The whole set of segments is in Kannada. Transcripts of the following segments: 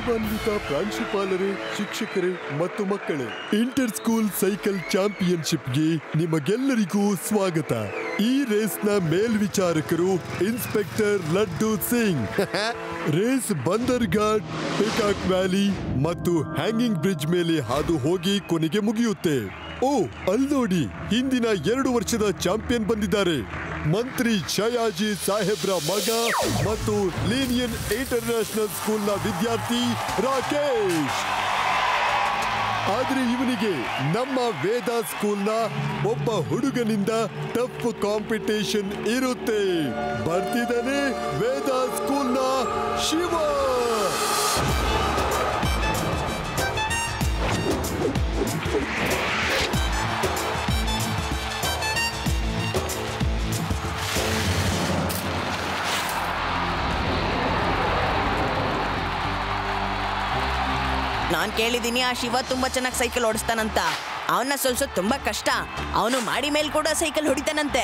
ಗೌರವಾನ್ವಿತ ಪ್ರಾಂಶುಪಾಲರೇ ಶಿಕ್ಷಕರೇ ಮತ್ತು ಮಕ್ಕಳೇ ಇಂಟರ್ ಸ್ಕೂಲ್ ಸೈಕಲ್ ಚಾಂಪಿಯನ್ಶಿಪ್ಗೆ ನಿಮಗೆಲ್ಲರಿಗೂ ಸ್ವಾಗತ ಈ ರೇಸ್ನ ಮೇಲ್ವಿಚಾರಕರು inspector Laddu Singh race Bandarghat peacock valley ಮತ್ತು ಹ್ಯಾಂಗಿಂಗ್ ಬ್ರಿಡ್ಜ್ ಮೇಲೆ ಹಾದು ಹೋಗಿ ಕೊನೆಗೆ ಮುಗಿಯುತ್ತೆ ಓ ಅಲ್ ನೋಡಿ ಹಿಂದಿನ ಎರಡು ವರ್ಷದ ಚಾಂಪಿಯನ್ ಬಂದಿದ್ದಾರೆ ಮಂತ್ರಿ ಶಯಾಜಿ ಸಾಹೇಬ್ರ ಮಗ ಮತ್ತು ಲೀನಿಯನ್ ಇಂಟರ್ನ್ಯಾಷನಲ್ ಸ್ಕೂಲ್ನ ವಿದ್ಯಾರ್ಥಿ ರಾಕೇಶ್ ಆದ್ರೆ ಇವನಿಗೆ ನಮ್ಮ ವೇದ ಸ್ಕೂಲ್ನ ಒಬ್ಬ ಹುಡುಗನಿಂದ ಟಫ್ ಕಾಂಪಿಟೇಷನ್ ಇರುತ್ತೆ ಬರ್ತಿದ್ದಾನೆ ವೇದ ಸ್ಕೂಲ್ನ ಶಿವ ನಾನ್ ಕೇಳಿದೀನಿ ಆ ಶಿವ ತುಂಬಾ ಚೆನ್ನಾಗಿ ಸೈಕಲ್ ಓಡಿಸ್ತಾನಂತ ಅವನ್ನ ಸೋಲ್ಸೋದ್ ತುಂಬಾ ಕಷ್ಟ ಅವನು ಮಾಡಿ ಮೇಲ್ ಕೂಡ ಸೈಕಲ್ ಹೊಡಿತಾನಂತೆ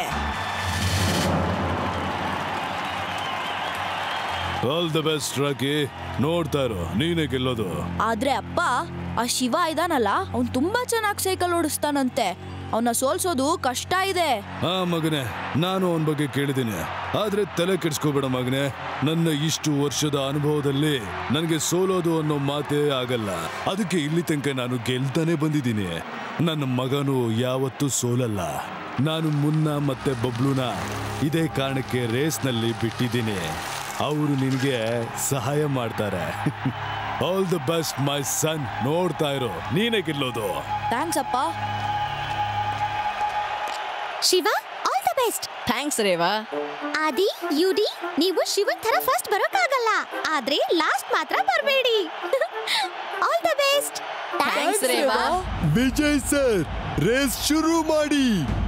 ಆಲ್ ದ ಬೆಸ್ಟ್ ರಾಕಿ ನೋಡ್ತಾ ಇರೋ ನೀನೇ ಗೆಲ್ಲೋದು ಆದ್ರೆ ಅಪ್ಪ ಆ ಶಿವ ಇದಾನಲ್ಲ ಅವ್ನ್ ತುಂಬಾ ಚೆನ್ನಾಗಿ ಸೈಕಲ್ ಓಡಿಸ್ತಾನಂತೆ ಅವನ್ನ ಸೋಲ್ಸೋದು ಕಷ್ಟ ಇದೆ ಆ ಮಗನೇ ನಾನು ಅವನ ಬಗ್ಗೆ ಕೇಳಿದ್ದೀನಿ ಆದ್ರೆ ತಲೆ ಕೆಡ್ಸ್ಕೋಬೇಡ ಮಗನೇ ನನ್ನ ಇಷ್ಟು ವರ್ಷದ ಅನುಭವದಲ್ಲಿ ನನಗೆ ಸೋಲೋದು ಅನ್ನೋ ಮಾತೇ ಆಗಲ್ಲ ಅದಕ್ಕೆ ಇಲ್ಲಿ ತನಕ ನಾನು ಗೆಲ್ತಾನೆ ಬಂದಿದ್ದೀನಿ ನನ್ನ ಮಗನು ಯಾವತ್ತೂ ಸೋಲಲ್ಲ ನಾನು ಮುನ್ನ ಮತ್ತೆ ಬಬ್ಲುನ ಇದೇ ಕಾರಣಕ್ಕೆ ರೇಸ್ನಲ್ಲಿ ಬಿಟ್ಟಿದ್ದೀನಿ ಅವರು ನಿನಗೆ ಸಹಾಯ ಮಾಡ್ತಾರೆ all the best my son ನೋಡ್ತಾ ಇರೋ ನೀನೇ ಗೆಲ್ಲೋದು ಥ್ಯಾಂಕ್ಸ್ ಅಪ್ಪ Shiva all the best thanks Reva Adi ಯುಡಿ ನೀವು ಶಿವನ್ ತರ ಫಸ್ಟ್ ಬರೋಕ್ಕಾಗಲ್ಲ ಆದ್ರೆ ಲಾಸ್ಟ್ ಮಾತ್ರ ಬರಬೇಡಿ all the best thanks Reva Vijay sir race ಶುರು ಮಾಡಿ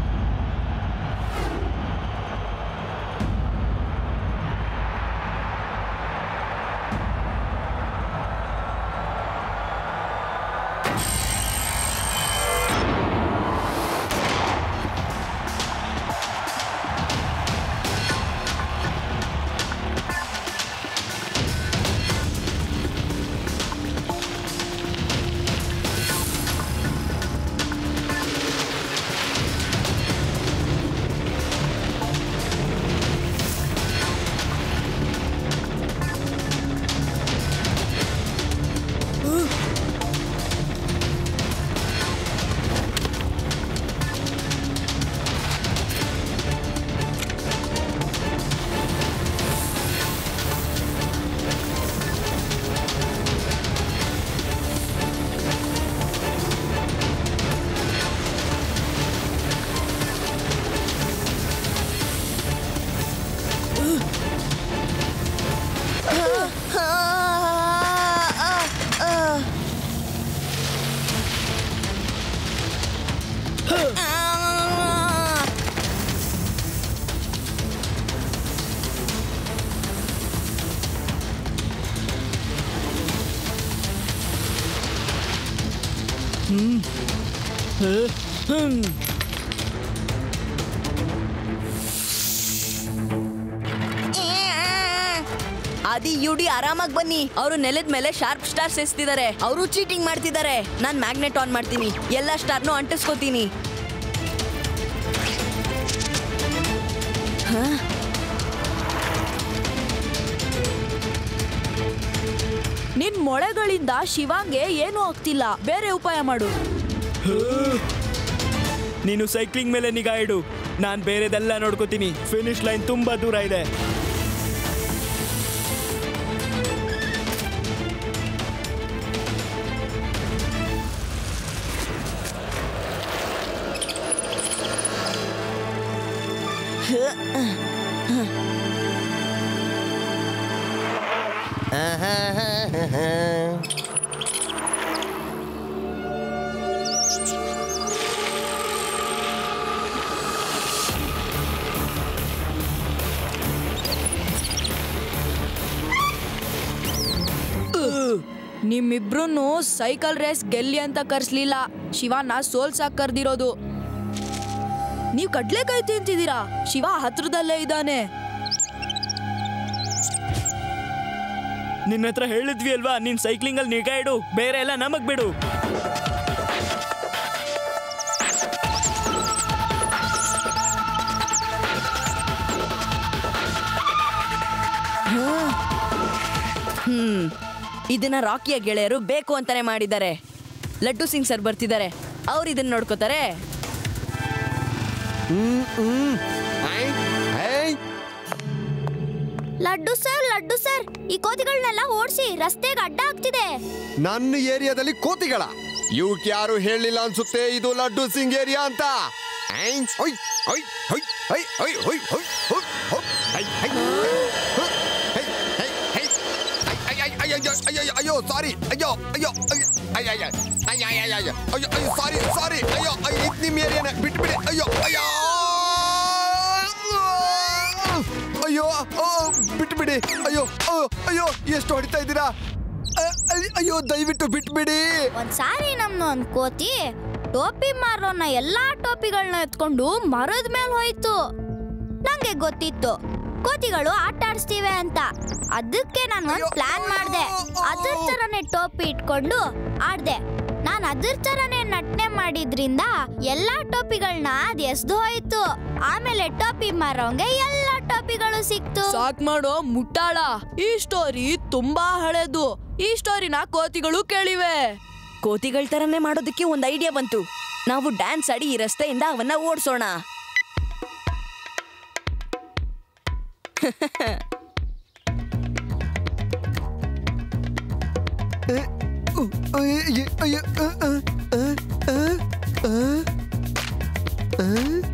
ಆದಿ ಯುಡಿ ಆರಾಮಾಗಿ ಬನ್ನಿ ಅವರು ನೆಲದ ಮೇಲೆ ಶಾರ್ಪ್ ಸ್ಟಾರ್ಸ್ ಎಸ್ತಿದ್ದಾರೆ ಅವರು ಚೀಟಿಂಗ್ ಮಾಡ್ತಿದ್ದಾರೆ ನಾನ್ ಮ್ಯಾಗ್ನೆಟ್ ಆನ್ ಮಾಡ್ತೀನಿ ಎಲ್ಲ ಸ್ಟಾರ್ನು ಅಂಟಿಸ್ಕೋತೀನಿ ನಿನ್ ಮೊಳೆಗಳಿಂದ ಶಿವಾಂಗೆ ಏನೂ ಆಗ್ತಿಲ್ಲ ಬೇರೆ ಉಪಾಯ ಮಾಡು ನೀನು ಸೈಕ್ಲಿಂಗ್ ಮೇಲೆ ನಿಗಾ ಇಡು ನಾನು ಬೇರೆದೆಲ್ಲ ನೋಡ್ಕೋತೀನಿ ಫಿನಿಶ್ ಲೈನ್ ತುಂಬಾ ದೂರ ಇದೆ ನಿಮ್ಮಿಬ್ರು ಸೈಕಲ್ ರೇಸ್ ಗೆಲ್ಲಿ ಅಂತ ಕರ್ಸ್ಲಿಲ್ಲ ಶಿವನ ಸೋಲ್ಸಾಕ್ ಕರ್ದಿರೋದು ನೀವ್ ಕಡ್ಲೆಕಾಯಿ ತಿಂತಿದ್ದೀರಾ ಶಿವ ಹತ್ರದಲ್ಲೇ ಇದ್ದಾನೆ ನಿನ್ನ ಹತ್ರ ಹೇಳಿದ್ವಿ ಅಲ್ವಾ ನೀನ್ ಸೈಕ್ಲಿಂಗ್ ಅಲ್ಲಿ ನಿಗಾ ಇಡು ಬೇರೆ ಎಲ್ಲ ನಮಗ್ ಬಿಡು ಹ್ಮ್ ಇದನ್ನ ರಾಕಿಯ ಗೆಳೆಯರು ಬೇಕು ಅಂತಾನೆ ಮಾಡಿದ್ದಾರೆ ಲಡ್ಡು ಸಿಂಗ್ ಸರ್ ಬರ್ತಿದ್ದಾರೆ ಅವ್ರು ಇದನ್ನ ನೋಡ್ಕೋತಾರೆ ಲಡ್ಡು ಸರ್ ಲಡ್ಡು ಸರ್ ಈ ಕೋತಿಗಳನ್ನೆಲ್ಲ ಓಡಿಸಿ ರಸ್ತೆಗೆ ಅಡ್ಡ ಆಗ್ತಿದೆ ನನ್ನ ಏರಿಯಾದಲ್ಲಿ ಕೋತಿಗಳ ಇವಕ್ ಯಾರು ಹೇಳಿಲ್ಲ ಅನ್ಸುತ್ತೆ ಇದು ಲಡ್ಡು ಸಿಂಗ್ ಏರಿಯಾ ಅಂತ ಐ, ಹೊಯ್, ಹೊಯ್, ಹೊಯ್, ಹೊಯ್, ಹೊಯ್, ಹೊಯ್, ಹೊಯ್, ಹೊಯ್, ಹೊಯ್, ಹೈ, ಹೈ, ಹೈ, ಹೈ, ಹೈ, ಹೈ, ಐ, ಐ, ಐ, ಅಯ್ಯೋ, ಅಯ್ಯೋ, ಅಯ್ಯೋ ಸಾರಿ ಅಯ್ಯೋ ಅಯ್ಯೋ ಅಯ್ಯೋ ಅಯ್ಯ ಅಯ್ಯ ಅಯ್ಯ ಅಯ್ಯ ಅಯ್ಯ ಅಯ್ಯೋ ಅಯ್ಯೋ ಸಾರಿ ಸಾರಿ ಅಯ್ಯೋ ಅಯ್ಯೋ ಇದು ನಿಮ್ಮ ಏರಿಯಾನ ಬಿಟ್ಬಿಡಿ ಅಯ್ಯೋ ಅಯ್ಯೋ ಅಯ್ಯೋ ಓ ಬಿಟ್ಬಿಡಿ ಅಯ್ಯೋ ಓ, ಅಯ್ಯೋ ಎಷ್ಟು ಹೊಡಿತಾ ಇದ್ದೀರಾ ಅ- ಅಯ್- ಅಯ್ಯೋ ದಯವಿಟ್ಟು ಬಿಟ್ಬಿಡಿ ಒಂದ್ಸಾರಿ ನಮ್ನ ಒಂದ್ ಕೋತಿ ಟೋಪಿ ಮಾರೋನ ಎಲ್ಲಾ ಟೋಪಿಗಳನ್ನ ಎತ್ಕೊಂಡು ಮರದ ಮೇಲೆ ಹೋಯ್ತು ನಂಗೆ ಗೊತ್ತಿತ್ತು ಕೋತಿಗಳು ಆಟ ಆಡಿಸ್ತಿವೆ ಅಂತ ಅದಕ್ಕೆ ನಾನು ಒಂದ್ ಪ್ಲಾನ್ ಮಾಡ್ದೆ ಅದ್ರ ತರನೇ ಟೋಪಿ ಇಟ್ಕೊಂಡು ಆಡ್ದೆ ನಾನ್ ಅದ್ರ ತರನೇ ನಟನೆ ಮಾಡಿದ್ರಿಂದ ಎಲ್ಲಾ ಟೋಪಿಗಳನ್ನ ಅದ್ ಎಸ್ದು ಹೋಯ್ತು ಆಮೇಲೆ ಟೋಪಿ ಮಾರೋಂಗೆ ಎಲ್ಲಾ ಟೋಪಿಗಳು ಸಿಕ್ತು ಸಾಕ್ ಮಾಡೋ ಮುಟ್ಟಾಳ ಈ ಸ್ಟೋರಿ ತುಂಬಾ ಹಳೇದು ಈ ಸ್ಟೋರಿನ ಕೋತಿಗಳು ಕೇಳಿವೆ ಕೋತಿಗಳ ತರನೇ ಮಾಡೋದಕ್ಕೆ ಒಂದು ಐಡಿಯಾ ಬಂತು ನಾವು ಡ್ಯಾನ್ಸ್ ಆಡಿ ಈ ರಸ್ತೆಯಿಂದ ಅವನ್ನ ಓಡಿಸೋಣ ಅಯ್ಯ, ಅಯ್ಯ, ಅ, ಅ, ಅ, ಅ, ಅ, ಅ.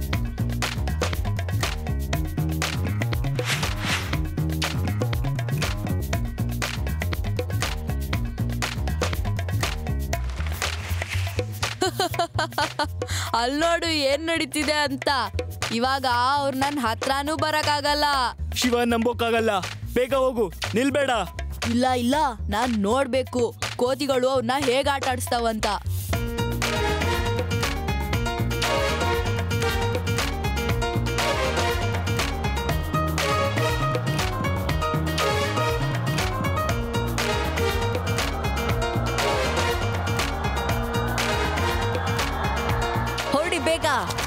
ಅಲ್ ನೋಡು ಏನ್ ನಡೀತಿದೆ ಅಂತ ಇವಾಗ ಅವ್ರು ನನ್ ಹತ್ರನೂ ಬರಕ್ಕಾಗಲ್ಲ ಶಿವ ನಂಬೋಕ್ಕಾಗಲ್ಲ ಬೇಗ ಹೋಗು ನಿಲ್ಬೇಡ ಇಲ್ಲ ಇಲ್ಲ ನಾನ್ ನೋಡ್ಬೇಕು ಕೋತಿಗಳು ಅವ್ರನ್ನ ಹೇಗ್ ಆಟ ಆಡಿಸ್ತಾವಂತ ಹೊರಡಿ ಬೇಗ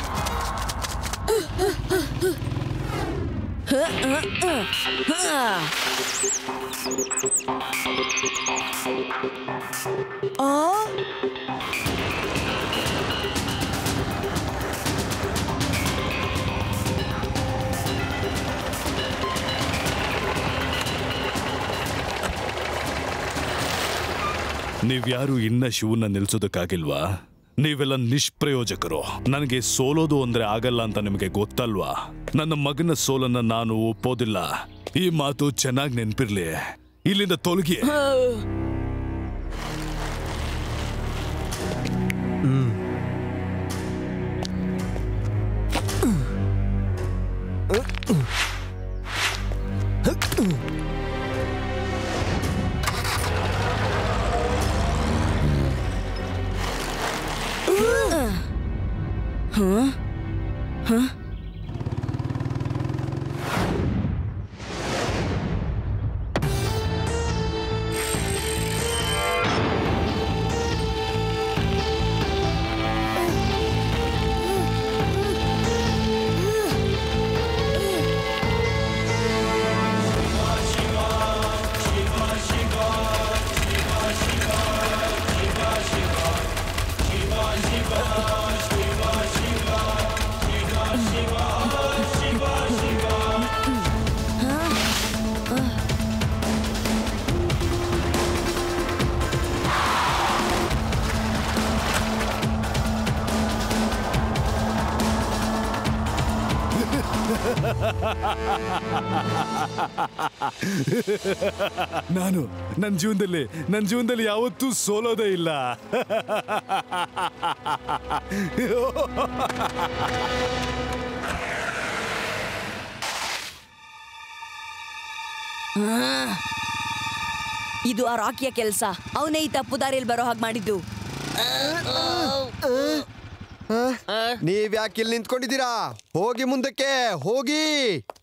ಹ, ಹ, ಹ, ಹ. ಆ ನೀವ್ಯಾರು ಇನ್ನ ಶಿವನ್ನ ನಿಲ್ಸೋದಕ್ಕಾಗಿಲ್ವಾ ನೀವೆಲ್ಲ ನಿಷ್ಪ್ರಯೋಜಕರು ನನಗೆ ಸೋಲೋದು ಅಂದ್ರೆ ಆಗಲ್ಲ ಅಂತ ನಿಮಗೆ ಗೊತ್ತಲ್ವಾ ನನ್ನ ಮಗನ ಸೋಲನ್ನ ನಾನು ಒಪ್ಪೋದಿಲ್ಲ ಈ ಮಾತು ಚೆನ್ನಾಗಿ ನೆನ್ಪಿರ್ಲಿ ಇಲ್ಲಿಂದ ತೊಲಗಿ ನಾನು ನನ್ನ ಜೀವನದಲ್ಲಿ ನನ್ನ ಜೀವನದಲ್ಲಿ ಯಾವತ್ತೂ ಸೋಲೋದೇ ಇಲ್ಲ ಇದು ಆ ರಾಕಿಯ ಕೆಲಸ ಅವನೇ ಈ ತಪ್ಪು ದಾರಿಯಲ್ಲಿ ಬರೋ ಹಾಗೆ ಮಾಡಿದ್ದು ನೀವ್ ಯಾಕೆ ಇಲ್ಲಿ ನಿಂತ್ಕೊಂಡಿದ್ದೀರಾ ಹೋಗಿ ಮುಂದಕ್ಕೆ ಹೋಗಿ